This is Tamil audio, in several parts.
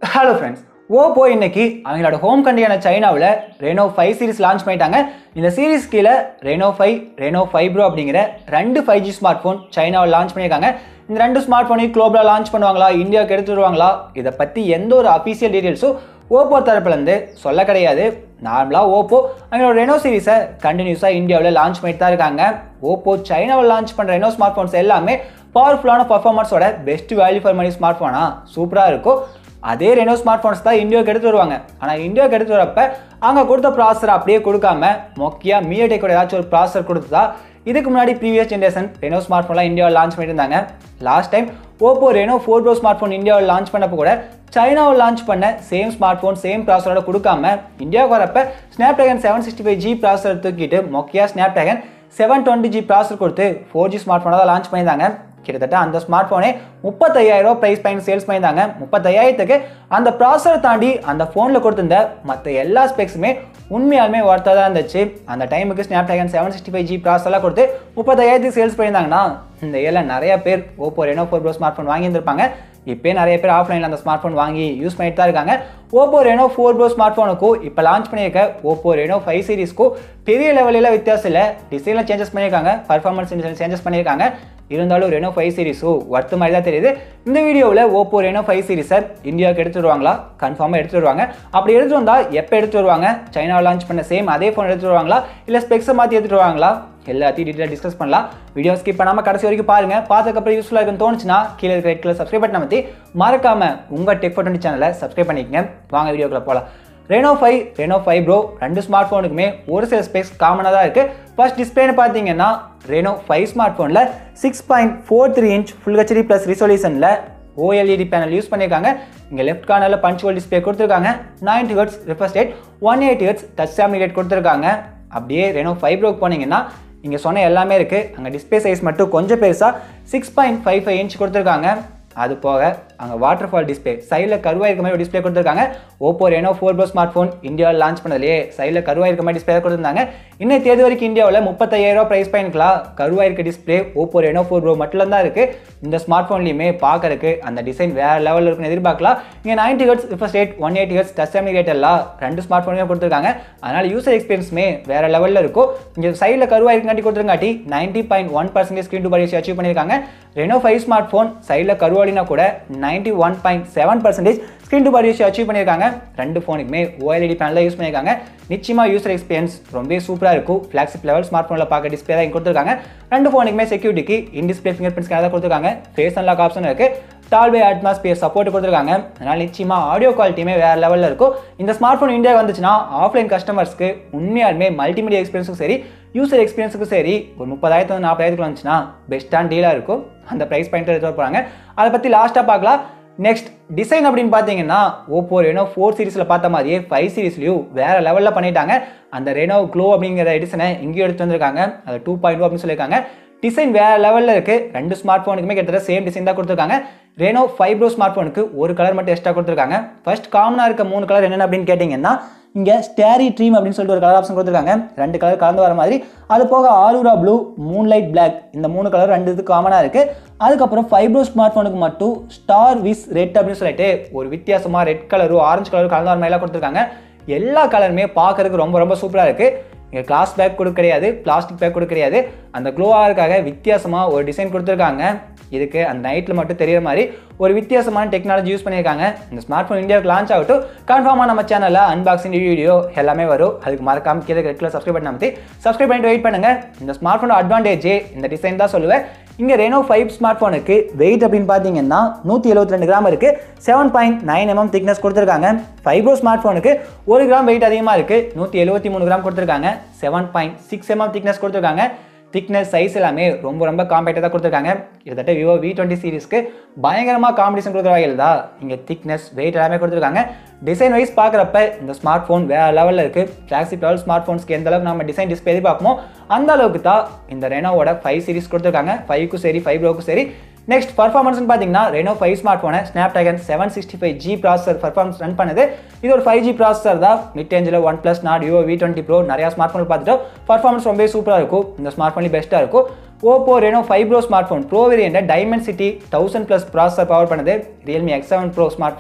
ஹலோ ஃப்ரெண்ட்ஸ் ஓப்போ இன்னைக்கு அவங்களோட ஹோம் கண்ட்ரியான சைனாவில் ரெனோ ஃபைவ் சீரிஸ் லான்ச் பண்ணிட்டாங்க இந்த சீரிஸ் கீழே Reno five Reno five pro அப்படிங்கிற ரெண்டு ஃபைவ் ஜி ஸ்மார்ட் ஃபோன் சைனாவில் லான்ச் பண்ணியிருக்காங்க இந்த ரெண்டு ஸ்மார்ட் ஃபோனையும் குளோபலாக லான்ச் பண்ணுவாங்களா இந்தியாவுக்கு எடுத்து வருவாங்களா இதை பற்றி எந்த ஒரு அஃபீஷியல் டீட்டெயில்ஸும் ஓப்போ தரப்புலேருந்து சொல்ல கிடையாது நார்மலாக ஓப்போ அவங்களோட ரெனோ சீரிஸை கண்டினியூஸாக இந்தியாவில் லான்ச் பண்ணிட்டு தான் இருக்காங்க ஓப்போ சைனாவில் லான்ச் பண்ணுற ரெனோ ஸ்மார்ட் ஃபோன்ஸ் எல்லாமே பவர்ஃபுல்லான பர்ஃபார்மன்ஸோட பெஸ்ட் வேல்யூ ஃபார் மணி ஸ்மார்ட் ஃபோனாக சூப்பராக இருக்கும் அதே ரெனோ ஸ்மார்ட் ஃபோன்ஸ் தான் இந்தியாவுக்கு எடுத்து வருவாங்க ஆனால் இந்தியாவுக்கு எடுத்து வரப்ப அங்கே கொடுத்த ப்ராசர் அப்படியே கொடுக்காம மொக்கியாக மியடெக்கோட ஏதாச்சும் ஒரு ப்ராசர் கொடுத்தா இதுக்கு முன்னாடி ப்ரீவியஸ் ஜென்ரேஷன் ரெனோ ஸ்மார்ட் ஃபோன்லாம் இந்தியாவில் லான்ச் பண்ணியிருந்தாங்க last time Oppo Reno four pro smartphone இந்தியாவில் லான்ச் பண்ணப்போ கூட சைனாவில் லான்ச் பண்ண சேம் ஸ்மார்ட் ஃபோன் சேம் ப்ராசரோட கொடுக்காம இந்தியாவுக்கு வரப்ப Snapdragon seven sixty five G processor தூக்கிட்டு மொக்கியாக Snapdragon seven twenty G processor கொடுத்து ஃபோர் ஜி ஸ்மார்ட் ஃபோனை தான் லான்ச் பண்ணியிருந்தாங்க கிட்டத்தட்ட அந்த ஸ்மார்ட் ஃபோனே முப்பத்தையாயிரம் ரூபா ப்ரைஸ் பாயிண்ட் சேல்ஸ் பண்ணியிருந்தாங்க முப்பத்தையாயிரத்துக்கு அந்த ப்ராசரை தாண்டி அந்த ஃபோனில் கொடுத்திருந்த மற்ற எல்லா ஸ்பெக்ஸுமே உண்மையாலுமே ஒர்த்தாக தான் இருந்துச்சு அந்த டைமுக்கு Snapdragon seven sixty five G ப்ராசர்லாம் கொடுத்து முப்பத்தாயிரத்துக்கு சேல்ஸ் பண்ணியிருந்தாங்கன்னா இந்த இயரில் நிறைய பேர் Oppo Reno four pro smartphone வாங்கியிருந்திருப்பாங்க இப்போ நிறைய பேர் ஆஃப்லைனில் அந்த ஸ்மார்ட் ஃபோன் வாங்கி யூஸ் பண்ணிட்டு தான் இருக்காங்க ஓப்போ ரெனோ ஃபோர் ப்ரோ ஸ்மார்ட் ஃபோனுக்கும் இப்போ லான்ச் பண்ணியிருக்க ஓப்போ ரெனோ ஃபைவ் சீரிஸ்க்கும் பெரிய லெவலில் வித்தியாசம் இல்லை டிசைனில் சேஞ்சஸ் பண்ணியிருக்காங்க பர்ஃபார்மன்ஸ் சேஞ்சஸ் பண்ணியிருக்காங்க இருந்தாலும் ரெனோ ஃபைவ் சீரிஸும் ஒர்த்து மாதிரி தான் தெரியுது இந்த வீடியோவில் ஓப்போ ரெனோ ஃபைவ் சீரிஸை இந்தியாவுக்கு எடுத்து வருவாங்களா கன்ஃபார்மாக எடுத்து வருவாங்க அப்படி எடுத்து வந்தால் எப்போ எடுத்து வருவாங்க சைனாவில் லான்ச் பண்ண சேம் அதே ஃபோன் எடுத்து வருவாங்களா இல்லை ஸ்பெக்ஸை மாற்றி எடுத்துட்டு வருவாங்களா எல்லாத்தையும் டீட்டெயில் டிஸ்கஸ் பண்ணலாம் வீடியோ ஸ்கிப் பண்ணாமல் கடைசி வரைக்கும் பாருங்கள் பார்த்ததுக்கப்புறம் யூஸ்ஃபுல்லாக இருக்குன்னு தோணுச்சுன்னா கீழே இருக்கிற ரெட் கலர் சப்ஸ்கிரைப் பண்ண பற்றி மறக்காம உங்கள் டெக் ஃபோட்டோ சேனலை சப்ஸ்கிரைப் பண்ணிக்கங்க வாங்க வீடியோக்குள்ள போகலாம் Reno five Reno five pro ரெண்டு ஸ்மார்ட் ஃபோனுக்குமே ஒரு சில ஸ்பெக்ஸ் காமனாக தான் இருக்குது ஃபர்ஸ்ட் டிஸ்பிளேன்னு பார்த்தீங்கன்னா ரெனோ ஃபைவ் ஸ்மார்ட் ஃபோனில் six point four three inch full HD plus ரிசொல்யூஷனில் ஓஎல்இடி பேனல் யூஸ் பண்ணியிருக்காங்க இங்கே லெஃப்ட் கார்னரில் பஞ்ச் ஹோல் டிஸ்பிளே கொடுத்துருக்காங்க ninety hertz refresh rate one eighty hertz touch சாமி ரேட் கொடுத்துருக்காங்க அப்படியே ரெனோ ஃபைவ் ப்ரோக்கு போனீங்கன்னா இங்கே சொன்ன எல்லாமே இருக்குது அங்கே டிஸ்பிளே சைஸ் மட்டும் கொஞ்சம் பெருசாக six point five five inch கொடுத்துருக்காங்க அது போக அங்கே வாட்டர் ஃபால் டிஸ்பிளே சைடில் கருவாக இருக்க மாதிரி டிஸ்பிளே கொடுத்துருக்காங்க Oppo Reno four pro smartphone இந்தியாவில் லான்ச் பண்ணதுலேயே சைடில் கருவாக இருக்க மாதிரி டிஸ்பிளே கொடுத்துருந்தாங்க இன்னும் தேதி வரைக்கும் இந்தியாவில் முப்பத்தாயிரம் ப்ரைஸ் பாயிண்ட்லாம் கருவாக இருக்க display Oppo Reno four pro மட்டும் தான் இருக்குது இந்த ஸ்மார்ட் ஃபோன்லையுமே பார்க்கறதுக்கு அந்த டிசைன் வேறு லெவலில் இருக்குன்னு எதிர்பார்க்கலாம் இங்கே ninety hertz refresh rate one eighty hertz touch சாமி ரேட் எல்லாம் ரெண்டு ஸ்மார்ட் ஃபோனுமே கொடுத்துருக்காங்க அதனால் யூசர் எக்ஸ்பீரியன்ஸுமே வேறு லெவலில் இருக்கும் இங்கே சைடில் கருவாக இருக்காட்டி கொடுத்துருங்காட்டி ninety point one percentage screen to body achieve பண்ணியிருக்காங்க ரெனோ ஃபைவ் ஸ்மார்ட் ஃபோன் சைடில் கருவாடினா கூட ninety one point seven percentage screen to body achieve பண்ணியிருக்காங்க ரெண்டு ஃபோனுக்குமே ஓஎல்இடி பேனல் யூஸ் பண்ணியிருக்காங்க நிச்சயமாக யூசர் எக்ஸ்பீரியன்ஸ் ரொம்ப சூப்பராக இருக்கும் ஃப்ளாக்ஷிப் லெவல் ஸ்மார்ட் ஃபோனில் பார்க்க டிஸ்பிளே தான் இங்கே கொடுத்துருக்காங்க ரெண்டு ஃபோனுக்குமே செக்யூரிட்டிக்கு in display fingerprint scanner தான் கொடுத்துருக்காங்க ஃபேஸ் அன்லாக் ஆப்ஷன் இருக்குது டால்வே அட்மாஸ்பியர் சப்போர்ட் கொடுத்துருக்காங்க அதனால் நிச்சயமாக ஆடியோ குவாலிட்டியுமே வேறு லெவலில் இருக்கும் இந்த ஸ்மார்ட் ஃபோன் இந்தியா வந்துச்சுன்னா ஆஃப்லைன் கஸ்டமர்ஸ்க்கு உண்மையாலுமே மல்டிமீடியா எக்ஸ்பீரியன்ஸுக்கும் சரி யூசர் எக்ஸ்பீரியன்ஸுக்கும் சரி ஒரு முப்பதாயிரத்து நாற்பதாயிரத்துக்கு வந்துச்சுன்னா பெஸ்ட்டான டீலாக இருக்கும் அந்த ப்ரைஸ் பாயிண்ட் எடுத்து போகிறாங்க அதை பற்றி லாஸ்ட்டாக பார்க்கலாம் நெக்ஸ்ட் டிசைன் அப்படின்னு பார்த்தீங்கன்னா ஓப்போ ரெனோ ஃபோர் சீரிஸில் பார்த்த மாதிரியே ஃபைவ் சீரிஸ்லையும் வேறு லெவலில் பண்ணிட்டாங்க அந்த ரெனோ க்ளோ அப்படிங்கிற எடிஷனை இங்கேயும் எடுத்து வந்திருக்காங்க அது டூ பாயிண்ட் அப்படின்னு சொல்லியிருக்காங்க டிசைன் வேறு லெவலில் இருக்குது ரெண்டு ஸ்மார்ட் ஃபோனுக்குமே கிட்டத்தட்ட சேம் டிசைன் தான் கொடுத்துருக்காங்க ரெனோ ஃபைவ் ப்ரோ ஸ்மார்ட் ஃபோனுக்கு ஒரு கலர் மட்டும் எக்ஸ்ட்ரா கொடுத்துருக்காங்க ஃபர்ஸ்ட் காமனாக இருக்க மூணு கலர் என்னென்ன அப்படின்னு கேட்டிங்கன்னா இங்கே ஸ்டேரி ட்ரீம் அப்படின்னு சொல்லிட்டு ஒரு கலர் ஆப்ஷன் கொடுத்துருக்காங்க ரெண்டு கலர் கலந்து வர மாதிரி அது போக ஆரூரா ப்ளூ மூன்லைட் பிளாக் இந்த மூணு கலர் ரெண்டு இது காமனாக இருக்குது அதுக்கப்புறம் ஃபைப்ரோ ஸ்மார்ட் ஃபோனுக்கு மட்டும் ஸ்டார் விஸ் ரெட் அப்படின்னு சொல்லிட்டு ஒரு வித்தியாசமாக ரெட் கலரும் ஆரஞ்சு கலரும் கலந்து வர மாதிரிலாம் கொடுத்துருக்காங்க எல்லா கலருமே பார்க்கறதுக்கு ரொம்ப ரொம்ப சூப்பராக இருக்குது இங்கே கிளாஸ் பேக் கூட கிடையாது பிளாஸ்டிக் பேக் கூட கிடையாது அந்த க்ளோவாருக்காக வித்தியாசமாக ஒரு டிசைன் கொடுத்துருக்காங்க இதுக்கு அந்த நைட்டில் மட்டும் தெரியுற மாதிரி ஒரு வித்தியாசமான டெக்னாலஜி யூஸ் பண்ணியிருக்காங்க இந்த ஸ்மார்ட் ஃபோன் இந்தியாவுக்கு லான்ச் ஆகட்டும் கன்ஃபார்மாக நம்ம சேனலில் அன்பாக்சிங் வீடியோ எல்லாமே வரும் அதுக்கு மறக்காம கீழே ரெட்டில் சப்ஸ்கிரைப் பண்ண பற்றி சப்ஸ்கிரைப் பண்ணிட்டு வெயிட் பண்ணுங்கள் இந்த ஸ்மார்ட் ஃபோனோட அட்வான்டேஜே இந்த டிசைன் தான் சொல்லுவேன் இங்கே ரெனோ ஃபைவ் ஸ்மார்ட் ஃபோனுக்கு வெயிட் அப்படின்னு பார்த்தீங்கன்னா நூற்றி எழுபத்தி ரெண்டு கிராம் இருக்குது seven point nine mm thickness கொடுத்துருக்காங்க ஃபைப்ரோ ஸ்மார்ட் ஃபோனுக்கு ஒரு கிராம் வெயிட் அதிகமாக இருக்குது நூற்றி எழுபத்தி மூணு கிராம் கொடுத்துருக்காங்க seven point six mm thickness கொடுத்துருக்காங்க திக்னஸ் சைஸ் எல்லாமே ரொம்ப ரொம்ப காம்பேக்டாக தான் கொடுத்துருக்காங்க கிட்டத்தட்ட விவோ வி டுவெண்ட்டி சீரிஸ்க்கு பயங்கரமாக காம்படிஷன் கொடுக்குற வகையில் தான் இங்கே திக்னஸ் வெயிட் எல்லாமே கொடுத்துருக்காங்க டிசைன் வைஸ் பார்க்குறப்ப இந்த ஸ்மார்ட் ஃபோன் வேறு லெவலில் இருக்குது ஃப்ளாக்ஷிப் லெவல் ஸ்மார்ட் ஃபோன்ஸ்க்கு எந்த அளவுக்கு நம்ம டிசைன் டிஸ்பிளே எதிர்பார்க்குமோ அந்த அளவுக்கு தான் இந்த ரெனோவோட ஃபைவ் சீரிஸ் கொடுத்துருக்காங்க ஃபைவ்க்கும் சரி ஃபைவ் ப்ரோக்கும் சரி நெக்ஸ்ட் பர்ஃபார்மன்ஸ்னு பார்த்தீங்கன்னா ரெனோ ஃபைவ் ஸ்மார்ட் ஃபோனை Snapdragon seven sixty five G processor performance run பண்ணுது இது ஒரு ஃபைவ் ஜி ப்ராசர் தான் மிட் ரேஞ்சில் OnePlus not Vivo V twenty pro நிறையா ஸ்மார்ட் ஃபோன் பார்த்துட்டு பர்ஃபார்மன்ஸ் ரொம்ப சூப்பராக இருக்கும் இந்த ஸ்மார்ட் ஃபோன்லேயும் பெஸ்ட்டாக இருக்கும் Oppo Reno five pro smartphone pro வேரியண்ட்டை Dimensity thousand plus processor power பண்ணுது Realme X seven pro smartphone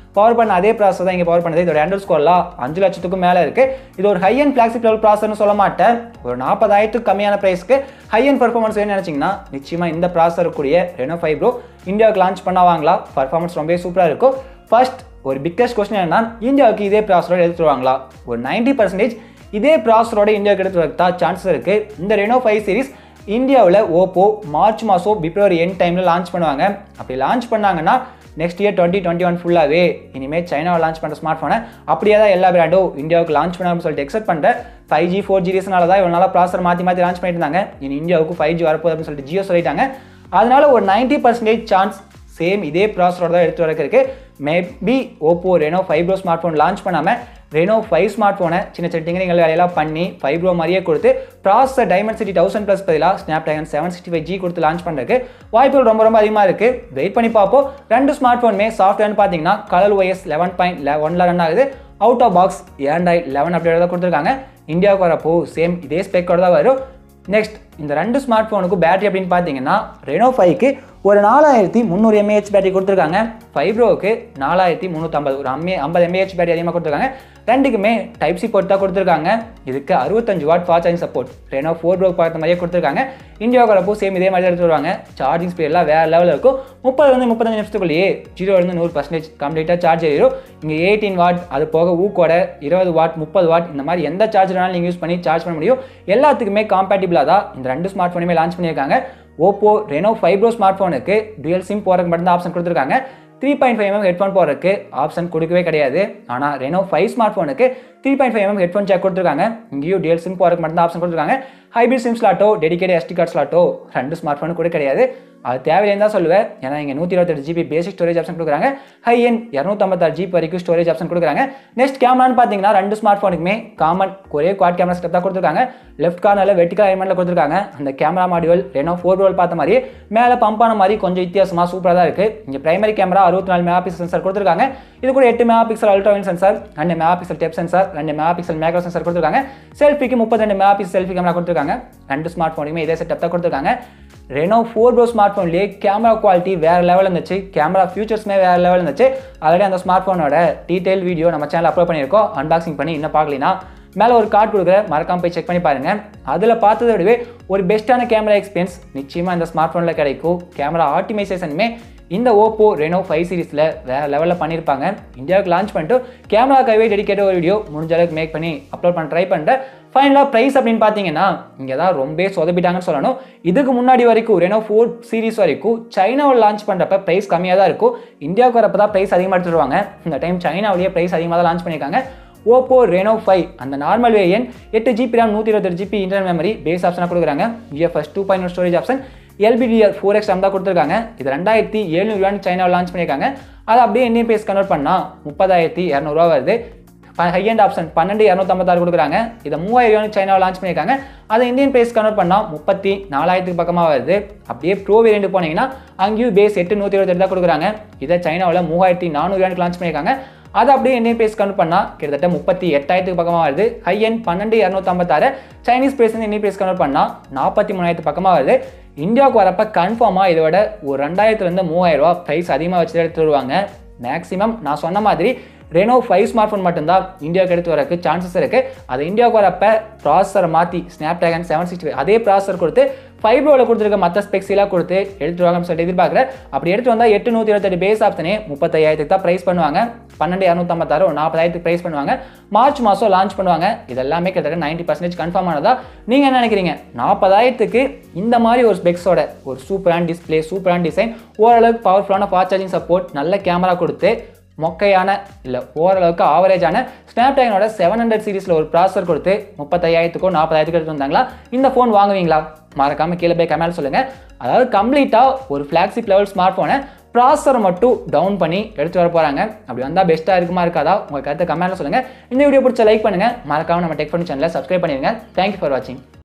power பண்ண அதே ப்ராசஸ் தான் இங்கே பவர் பண்ணுது இதோட ஆண்ட்ராய்ட் ஸ்கோர்லாம் அஞ்சு லட்சத்துக்கும் மேலே இருக்குது இது ஒரு ஹை அண்ட் ஃபிளாக்ஸிப் லெவல் ப்ராசர்னு சொல்ல மாட்டேன் ஒரு நாற்பதாயிரத்துக்கு கம்மியான ப்ரைஸ்க்கு ஹை அண்ட் பர்ஃபார்மன்ஸ் வேணும்னு நினச்சிங்கன்னா நிச்சயமாக இந்த ப்ராசர் கூடிய ரெனோ ஃபைவ் ப்ரோ இந்தியாவுக்கு லான்ச் பண்ண வாங்கலாம் பர்ஃபார்மன்ஸ் ரொம்பவே சூப்பராக இருக்கும் ஃபர்ஸ்ட் ஒரு பிக்கஸ்ட் கொஸ்டின் என்னன்னா இந்தியாவுக்கு இதே ப்ராசரோட எடுத்துருவாங்களா ஒரு நைன்டி பர்சன்டேஜ் இதே ப்ராசரோட இந்தியாவுக்கு எடுத்து வரதான் சான்சஸ் இருக்குது இந்த ரெனோ ஃபைவ் சீரிஸ் இந்தியாவில் ஓப்போ மார்ச் மாதம் பிப்ரவரி எண்ட் டைமில் லான்ச் பண்ணுவாங்க அப்படி லான்ச் பண்ணாங்கன்னா next year twenty twenty one ஃபுல்லாகவே இனிமேல் சைனாவை லான்ச் பண்ணுற ஸ்மார்ட் ஃபோனை அப்படியே தான் எல்லா பிராண்டும் இந்தியாவுக்கு லான்ச் பண்ணாமல் சொல்லிட்டு எக்ஸெப்ட் பண்ணுற ஃபைவ் ஜி ஃபோர் ஜி ரீசனால தான் இவ்வளோ நாளாக ப்ராசர் மாற்றி மாற்றி லான்ச் பண்ணிட்டு இருந்தாங்க இனி இந்தியாவுக்கு ஃபைவ் ஜி வரப்போகுது அப்படின்னு சொல்லிட்டு ஜியோ சொல்லிட்டாங்க அதனால ஒரு நைன்ட்டி பர்சன்டேஜ் சான்ஸ் சேம் இதே ப்ராசரோட தான் எடுத்து வரக்கு இருக்கு maybe Oppo Reno five pro smartphone launch பண்ணாமல் ரெனோ ஃபைவ் ஸ்மார்ட் ஃபோனை சின்ன சின்ன டிங்கரிங்கள் வேலையெல்லாம் பண்ணி ஃபைவ் ப்ரோ மாதிரியே கொடுத்து processor Dimensity thousand plus பதிலாக Snapdragon seven sixty five G கொடுத்து லான்ச் பண்ணுறதுக்கு வாய்ப்புகள் ரொம்ப ரொம்ப அதிகமாக இருக்குது வெயிட் பண்ணி பார்ப்போம் ரெண்டு ஸ்மார்ட் ஃபோனுமே சாஃப்ட்வேர்னு பார்த்தீங்கன்னா கலர் ஒய்எஸ் லெவன் பாயிண்ட் ஒன்ல ரன் ஆகுது out of box Android eleven update தான் கொடுத்துருக்காங்க இந்தியாவுக்கு வரப்போ சேம் இதே ஸ்பெக்கோட தான் வரும் நெக்ஸ்ட் இந்த ரெண்டு ஸ்மார்ட் ஃபோனுக்கு பேட்டரி அப்படின்னு பார்த்தீங்கன்னா ரெனோ ஃபைவ்க்கு ஒரு நாலாயிரத்தி முந்நூறு எம்ஏஹெச் பேட்டரி கொடுத்துருக்காங்க ஃபைவ் ப்ரோவுக்கு நாலாயிரத்தி முந்நூற்றம்பது ஒரு அம்மே ஐம்பது எம்ஏஹெச் பேட்டரி அதிகமாக கொடுத்துருக்காங்க ரெண்டுக்குமே டைப் சி போர்ட் தான் கொடுத்துருக்காங்க இதுக்கு அறுபத்தஞ்சு watt fast charging support Reno four pro பார்த்த மாதிரியே கொடுத்துருக்காங்க இந்தியாவுக்கு வரப்போ சேம் இதே மாதிரி தான் எடுத்து வருவாங்க சார்ஜிங் ஸ்பீட்லாம் வேறு லெவலில் இருக்கும் முப்பதுலேருந்து முப்பத்தஞ்சு நிமிஷத்துக்குள்ளேயே ஜீரோலேருந்து நூறு பர்சன்டேஜ் கம்ப்ளீட்டாக சார்ஜ் ஏறிடும் இங்கே எயிட்டீன் வாட் அது போக ஊக்கோட இருபது வாட் முப்பது வாட் இந்த மாதிரி எந்த சார்ஜர்னாலும் நீங்கள் யூஸ் பண்ணி சார்ஜ் பண்ண முடியும் எல்லாத்துக்குமே காம்பேட்டிபிளாக தான் இந்த ரெண்டு ஸ்மார்ட் ஃபோனுமே லான்ச் பண்ணியிருக்காங்க ஓப்போ ரெனோ ஃபைவ் ப்ரோ ஸ்மார்ட் ஃபோனுக்கு டுயல் சிம் போகிறதுக்கு மட்டும் தான் ஆப்ஷன் கொடுத்துருக்காங்க three point five mm headphone போகிறதுக்கு ஆப்ஷன் கொடுக்கவே கிடையாது ஆனால் ரெனோ ஃபைவ் ஸ்மார்ட் ஃபோனுக்கு three point five mm headphone jack கொடுத்துருக்காங்க இங்கேயும் டிஎல் சிம் போகிறதுக்கு மட்டும் தான் ஆப்ஷன் கொடுத்துருக்காங்க ஹைபிரிட் சிம் ஸ்லாட்டோ டெடிகேட் எஸ்டி கார்ட் ஸ்லாட்டோ ரெண்டு ஸ்மார்ட் ஃபோன் கூட கிடையாது அது தேவையில்லைன்னு தான் சொல்லுவேன் ஏன்னா இங்கே நூற்றி இருபத்தெட்டு ஜிபி பேசிக் ஸ்டோரேஜ் ஆப்ஷன் கொடுக்குறாங்க ஹை என் இரநூத்தம்பத்தாறு ஜிபி வரைக்கும் ஸ்டோரேஜ் ஆப்ஷன் கொடுக்குறாங்க நெக்ஸ்ட் கேமரான்னு பார்த்தீங்கன்னா ரெண்டு ஸ்மார்ட் ஃபோனுக்குமே காமன் ஒரே குவாட் கேமரா ஸ்டெப் தான் கொடுத்துருக்காங்க லெஃப்ட் கார்னரில் வெட்டிக்கல் அலைன்மெண்ட்டில் கொடுத்துருக்காங்க அந்த கேமரா மாடியூல் ரெனோ ஃபோர் ரோல் பார்த்த மாதிரி மேலே பம்ப் ஆன மாதிரி கொஞ்சம் வித்தியாசமாக சூப்பராக தான் இருக்குது இங்கே பிரைமரி கேமரா அறுபத்தி நாலு மெகா பிக்சல் சென்சார் கொடுத்துருக்காங்க இது கூட எட்டு மெகா பிக்சல் அல்ட்ராவின் சென்சார் ரெண்டு மெகா பிக்சல் டெப் சென்சார் ரெண்டு மெகா பிக்சல் மேக்ரோ சென்சார் கொடுத்துருக்காங்க செல்ஃபிக்கு முப்பத்தி மெகா பிக்சல் செல்ஃபி கேமரா கொடுத்துருக்காங்க ரெண்டு ஸ்மார்ட் ஃபோனுக்குமே இதே செட்டப் தான் கொடுத்துருக்காங்க ரெனோ ஃபோர் ப்ரோ ஸ்மார்ட் ஃபோன்லேயே கேமரா குவாலிட்டி வேறு லெவல் இருந்துச்சு கேமரா ஃபியூச்சர்ஸ்மே வேறு லெவல் இருந்துச்சு ஆல்ரெடி அந்த ஸ்மார்ட் ஃபோனோட டீட்டெயில் வீடியோ நம்ம சேனல் அப்லோட் பண்ணியிருக்கோம் அன்பாக்சிங் பண்ணி இன்னும் பார்க்கலினா மேலே ஒரு கார்டு கொடுக்குற மறக்காம போய் செக் பண்ணி பாருங்கள் அதில் பார்த்ததை விடவே ஒரு பெஸ்ட்டான கேமரா எக்ஸ்பீரியன்ஸ் நிச்சயமாக இந்த ஸ்மார்ட் ஃபோனில் கிடைக்கும் கேமரா ஆப்டிமைசேஷனுமே இந்த ஓப்போ ரெனோ ஃபைவ் சீரிஸில் வேறு லெவலில் பண்ணியிருப்பாங்க இந்தியாவுக்கு லான்ச் பண்ணிட்டு கேமராக்காகவே டெடிக்கேட் ஒரு வீடியோ முடிஞ்ச அளவுக்கு மேக் பண்ணி அப்லோட் பண்ண ட்ரை பண்ணுறேன் ஃபைனலாக ப்ரைஸ் அப்படின்னு பார்த்தீங்கன்னா இங்கே தான் ரொம்ப சொதப்பிட்டாங்கன்னு சொல்லணும் இதுக்கு முன்னாடி வரைக்கும் ரெனோ ஃபோர் சீரிஸ் வரைக்கும் சைனாவில் லான்ச் பண்ணுறப்ப ப்ரைஸ் கம்மியாக தான் இருக்கும் இந்தியாவுக்கு வரப்போ தான் ப்ரைஸ் அதிகமாக எடுத்துருவாங்க இந்த டைம் சைனாவிலேயே ப்ரைஸ் அதிகமாக தான் லான்ச் பண்ணியிருக்காங்க ஓப்போ ரெனோ ஃபைவ் அந்த நார்மல் வேரியன் எட்டு ஜிபி ரேம் நூற்றி இருபத்தெட்டு ஜிபி இன்டர்னல் மெமரி பேஸ் ஆப்ஷனாக கொடுக்குறாங்க UFS two point storage option LPDDR four X தான் கொடுத்துருக்காங்க இது ரெண்டாயிரத்தி எழுநூறுவான்னு சைனாவில் லான்ச் பண்ணியிருக்காங்க அதை அப்படியே இந்தியன் பேஸ் கன்வெர்ட் பண்ணால் முப்பதாயிரத்தி இரநூறுவா வருது ஹை அண்ட் ஆப்ஷன் பன்னெண்டு இரநூத்தம்பத்தாறு கொடுக்குறாங்க இதை மூவாயிரம் சைனாவில் லான்ச் பண்ணியிருக்காங்க அதை இந்தியன் பேஸ் கன்வெர்ட் பண்ணால் முப்பத்தி நாலாயிரத்துக்கு பக்கமாக வருது அப்படியே ப்ரோ வேரியண்ட் போனீங்கன்னா அங்கேயும் பேஸ் எட்டு நூற்றி இருபத்தெட்டு தான் கொடுக்குறாங்க இதை சைனாவில் மூவாயிரத்தி நானூறுவானுக்கு லான்ச் பண்ணியிருக்காங்க அதை அப்படியே இந்தியன் பேஸ் கன்வெர்ட் பண்ணால் கிட்டத்தட்ட முப்பத்தி எட்டாயிரத்துக்கு பக்கமாக வருது ஹை எண்ட் பன்னெண்டு இரநூத்தம்பத்தாறு Chinese base Indian base convert பண்ணால் நாற்பத்தி மூணாயிரத்து பக்கமாக வருது இந்தியாவுக்கு வரப்ப கன்ஃபார்மாக இதோட ஒரு ரெண்டாயிரத்துலேருந்து மூவாயிரம் ரூபா ப்ரைஸ் அதிகமாக வச்சு எடுத்து வருவாங்க மேக்ஸிமம் நான் சொன்ன மாதிரி ரெனோ ஃபைவ் ஸ்மார்ட் ஃபோன் மட்டும்தான் இந்தியாவுக்கு எடுத்து வரக்கு சான்சஸ் இருக்குது அது இந்தியாவுக்கு வரப்ப ப்ராசஸரை மாற்றி ஸ்னாப் ட்ராகன் செவன் சிக்ஸ்டி அதே ப்ராசஸர் கொடுத்து ஃபைவ் ப்ரோவில் கொடுத்துருக்க மற்ற ஸ்பெக்ஸ் எல்லாம் கொடுத்து எடுத்து வாங்கன்னு சொல்லிட்டு எதிர்பார்க்குறேன் அப்படி எடுத்து வந்தால் எட்டு நூற்றி இருபத்தெட்டு பேஸ் ஆப்ஷனே முப்பத்தையாயிரத்துக்கு தான் ப்ரைஸ் பண்ணுவாங்க பன்னெண்டு இரநூத்தம்பத்தாறு ஒரு நாற்பதாயிரத்துக்கு ப்ரைஸ் பண்ணுவாங்க மார்ச் மாதம் லான்ச் பண்ணுவாங்க இது எல்லாமே கிட்டத்தட்ட நைன்ட்டி பர்சன்டேஜ் கன்ஃபார்ம் ஆனதா நீங்கள் என்ன நினைக்கிறீங்க நாற்பதாயிரத்துக்கு இந்த மாதிரி ஒரு ஸ்பெக்ஸோட ஒரு சூப்பரான டிஸ்பிளே சூப்பரான டிசைன் ஓரளவுக்கு பவர்ஃபுல்லான ஃபாஸ்ட் சார்ஜிங் சப்போர்ட் நல்ல கேமரா கொடுத்து மொக்கையான இல்லை ஓரளவுக்கு ஆவரேஜான ஸ்னாப்டிராகனோட செவன் ஹண்ட்ரட் சீரிஸில் ஒரு ப்ராசர் கொடுத்து முப்பத்தாயிரத்துக்கோ நாற்பதாயிரத்துக்கு எடுத்து வந்தாங்களா இந்த ஃபோன் வாங்குவீங்களா மறக்காமல் கீழே போய் கமெண்ட் சொல்லுங்கள் அதாவது கம்ப்ளீட்டாக ஒரு ஃப்ளாக்ஷிப் லெவல் ஸ்மார்ட் ஃபோனை ப்ராசரை மட்டும் டவுன் பண்ணி எடுத்து வர போகிறாங்க அப்படி வந்தால் பெஸ்ட்டாக இருக்குமா இருக்காதா உங்கள் கருத்தை கமெண்ட்டில் சொல்லுங்கள் இந்த வீடியோ பிடிச்ச லைக் பண்ணுங்கள் மறக்காமல் நம்ம டெக் ஃபோன் சேனலை சப்ஸ்கிரைப் பண்ணிடுங்க தேங்க்யூ ஃபார் வாட்சிங்